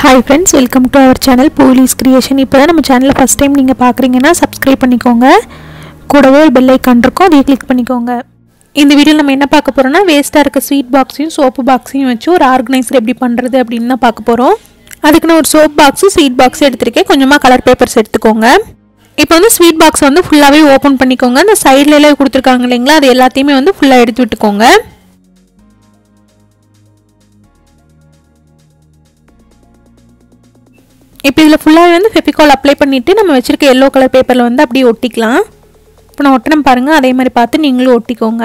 hi friends welcome to our channel police creation இப்போ தான் நம்ம சேனலில் ஃபஸ்ட் டைம் நீங்கள் பார்க்குறீங்கன்னா சப்ஸ்கிரைப் பண்ணிக்கோங்க கூடவே ஒரு பெல் ஐக்கான் இருக்கும் அதையும் கிளிக் பண்ணிக்கோங்க இந்த வீடியோவில் நம்ம என்ன பார்க்க போகிறோம்னா வேஸ்ட்டாக இருக்க ஸ்வீட் பாக்ஸையும் சோப்பு பாக்ஸையும் வச்சு ஒரு ஆர்கனைசர் எப்படி பண்ணுறது அப்படின்னு தான் பார்க்க போகிறோம் அதுக்கு நான் ஒரு சோப் பாக்ஸு ஸ்வீட் பாக்ஸ் எடுத்திருக்கேன் கொஞ்சமாக கலர் பேப்பர்ஸ் எடுத்துக்கோங்க இப்போ வந்து ஸ்வீட் பாக்ஸ் வந்து ஃபுல்லாகவே ஓப்பன் பண்ணிக்கோங்க அந்த சைடில் எல்லாம் கொடுத்துருக்காங்க இல்லைங்களா அது எல்லாத்தையுமே வந்து ஃபுல்லாக எடுத்து விட்டுக்கோங்க இப்போ இதில் ஃபுல்லாகவே வந்து ஃபெஃபிகால் அப்ளை பண்ணிவிட்டு நம்ம வச்சுருக்க எல்லோ கலர் பேப்பரில் வந்து அப்படியே ஒட்டிக்கலாம் இப்போ நான் ஒட்டணும் பாருங்கள் அதே மாதிரி பார்த்து நீங்களும் ஒட்டிக்கோங்க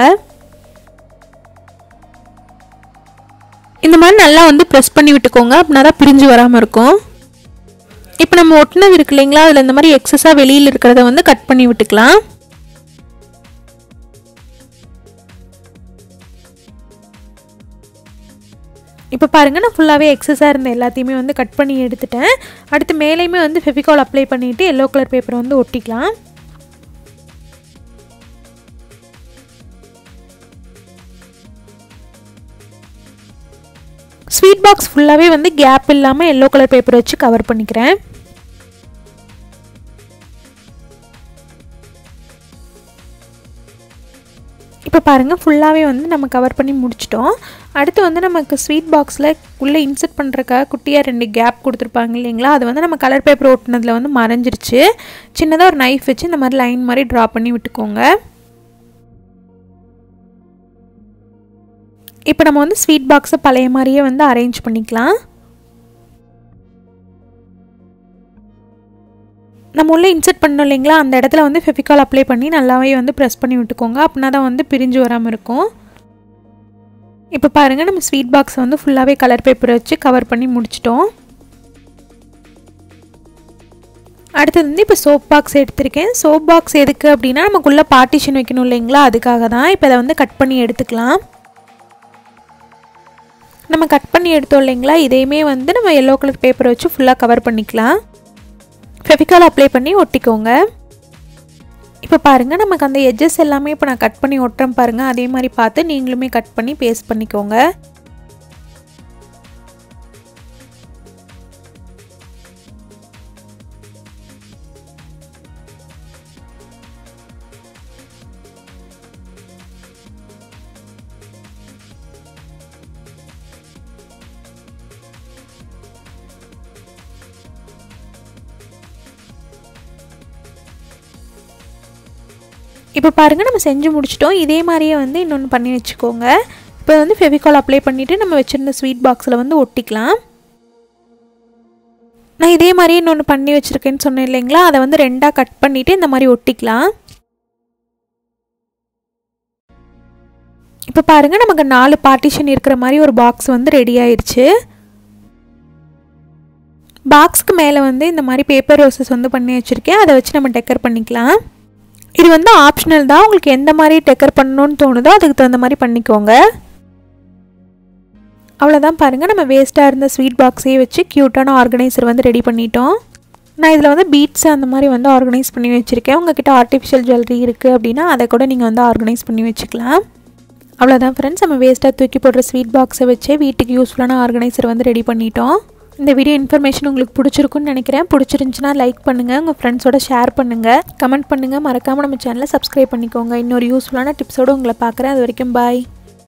இந்த மாதிரி நல்லா வந்து ப்ரெஸ் பண்ணி விட்டுக்கோங்க அப்படின்னா தான் பிரிஞ்சு வராமல் இருக்கும் இப்போ நம்ம ஒட்டினது இருக்கு இல்லைங்களா அதில் இந்த மாதிரி எக்ஸஸாக வெளியில் இருக்கிறத வந்து கட் பண்ணி விட்டுக்கலாம் இப்போ பாருங்கள் நான் ஃபுல்லாகவே எக்ஸஸாக இருந்த எல்லாத்தையுமே வந்து கட் பண்ணி எடுத்துட்டேன் அடுத்து மேலேயுமே வந்து ஃபெவிகால் அப்ளை பண்ணிவிட்டு எல்லோ கலர் பேப்பரை வந்து ஒட்டிக்கலாம் ஸ்வீட் பாக்ஸ் ஃபுல்லாகவே வந்து கேப் இல்லாமல் எல்லோ கலர் பேப்பர் வச்சு கவர் பண்ணிக்கிறேன் இப்போ பாருங்கள் ஃபுல்லாகவே வந்து நம்ம கவர் பண்ணி முடிச்சிட்டோம் அடுத்து வந்து நமக்கு ஸ்வீட் பாக்ஸில் உள்ளே இன்சர்ட் பண்ணுறக்காக குட்டியாக ரெண்டு கேப் கொடுத்துருப்பாங்க இல்லைங்களா அது வந்து நம்ம கலர் பேப்பர் ஒட்டினதில் வந்து மறைஞ்சிருச்சு சின்னதாக ஒரு நைஃப் வச்சு இந்த மாதிரி லைன் மாதிரி ட்ரா பண்ணி விட்டுக்கோங்க இப்போ நம்ம வந்து ஸ்வீட் பாக்ஸை பழைய மாதிரியே வந்து அரேஞ்ச் பண்ணிக்கலாம் நம்ம உள்ளே இன்சர்ட் பண்ணோம் இல்லைங்களா அந்த இடத்துல வந்து ஃபெஃபிகால் அப்ளை பண்ணி நல்லாவே வந்து ப்ரெஸ் பண்ணி விட்டுக்கோங்க அப்படின்னா தான் வந்து பிரிஞ்சு வராமல் இருக்கும் இப்போ பாருங்கள் நம்ம ஸ்வீட் பாக்ஸை வந்து ஃபுல்லாகவே கலர் பேப்பர் வச்சு கவர் பண்ணி முடிச்சிட்டோம் அடுத்தது வந்து இப்போ சோப் பாக்ஸ் எடுத்திருக்கேன் சோப் பாக்ஸ் எதுக்கு அப்படின்னா நமக்குள்ளே பார்ட்டிஷன் வைக்கணும் இல்லைங்களா அதுக்காக தான் இப்போ அதை வந்து கட் பண்ணி எடுத்துக்கலாம் நம்ம கட் பண்ணி எடுத்தோம் இல்லைங்களா இதையுமே வந்து நம்ம எல்லோ கலர் பேப்பர் வச்சு ஃபுல்லாக கவர் பண்ணிக்கலாம் ஃபெவிகால் அப்ளை பண்ணி ஒட்டிக்கோங்க இப்போ பாருங்கள் நமக்கு அந்த எட்ஜஸ் எல்லாமே இப்போ நான் கட் பண்ணி ஒட்டுறேன் பாருங்கள் அதே மாதிரி பார்த்து நீங்களுமே கட் பண்ணி பேஸ்ட் பண்ணிக்கோங்க இப்போ பாருங்கள் நம்ம செஞ்சு முடிச்சிட்டோம் இதே மாதிரியே வந்து இன்னொன்று பண்ணி வச்சுக்கோங்க இப்போ வந்து ஃபெவிகால் அப்ளை பண்ணிவிட்டு நம்ம வச்சுருந்த ஸ்வீட் பாக்ஸில் வந்து ஒட்டிக்கலாம் நான் இதே மாதிரியே இன்னொன்று பண்ணி வச்சுருக்கேன்னு சொன்னேன் இல்லைங்களா அதை வந்து ரெண்டாக கட் பண்ணிவிட்டு இந்த மாதிரி ஒட்டிக்கலாம் இப்போ பாருங்கள் நமக்கு நாலு பார்ட்டிஷன் இருக்கிற மாதிரி ஒரு பாக்ஸ் வந்து ரெடி ஆயிடுச்சு பாக்ஸ்க்கு மேலே வந்து இந்த மாதிரி பேப்பர் ரோசஸ் வந்து பண்ணி வச்சுருக்கேன் அதை வச்சு நம்ம டெக்கர் பண்ணிக்கலாம் இது வந்து ஆப்ஷனல் தான் உங்களுக்கு எந்த மாதிரி டெக்கர் பண்ணணும்னு தோணுதோ அதுக்கு தகுந்த மாதிரி பண்ணிக்கோங்க அவ்வளோதான் பாருங்கள் நம்ம வேஸ்ட்டாக இருந்த ஸ்வீட் பாக்ஸையே வச்சு க்யூட்டான ஆர்கனைசர் வந்து ரெடி பண்ணிட்டோம் நான் இதில் வந்து பீட்ஸ் அந்த மாதிரி வந்து ஆர்கனைஸ் பண்ணி வச்சுருக்கேன் உங்ககிட்ட ஆர்டிஃபிஷியல் ஜுவல்லரி இருக்குது அப்படின்னா அதை கூட நீங்கள் வந்து ஆர்கனைஸ் பண்ணி வச்சுக்கலாம் அவ்வளோதான் ஃப்ரெண்ட்ஸ் நம்ம வேஸ்ட்டாக தூக்கி போடுற ஸ்வீட் பாக்ஸை வச்சே வீட்டுக்கு யூஸ்ஃபுல்லான ஆர்கனைசர் வந்து ரெடி பண்ணிட்டோம் இந்த வீடியோ இன்ஃபர்மேஷன் உங்களுக்கு பிடிச்சிருக்குன்னு நினைக்கிறேன் பிடிச்சிருந்துச்சுன்னா லைக் பண்ணுங்கள் உங்கள் ஃப்ரெண்ட்ஸோட ஷேர் பண்ணுங்கள் கமெண்ட் பண்ணுங்கள் மறக்காமல் நம்ம சேனலை சப்ஸ்கிரைப் பண்ணிக்கோங்க இன்னொரு யூஸ்ஃபுல்லான டிப்ஸோடு உங்களை பார்க்குறேன் அது வரைக்கும் பாய்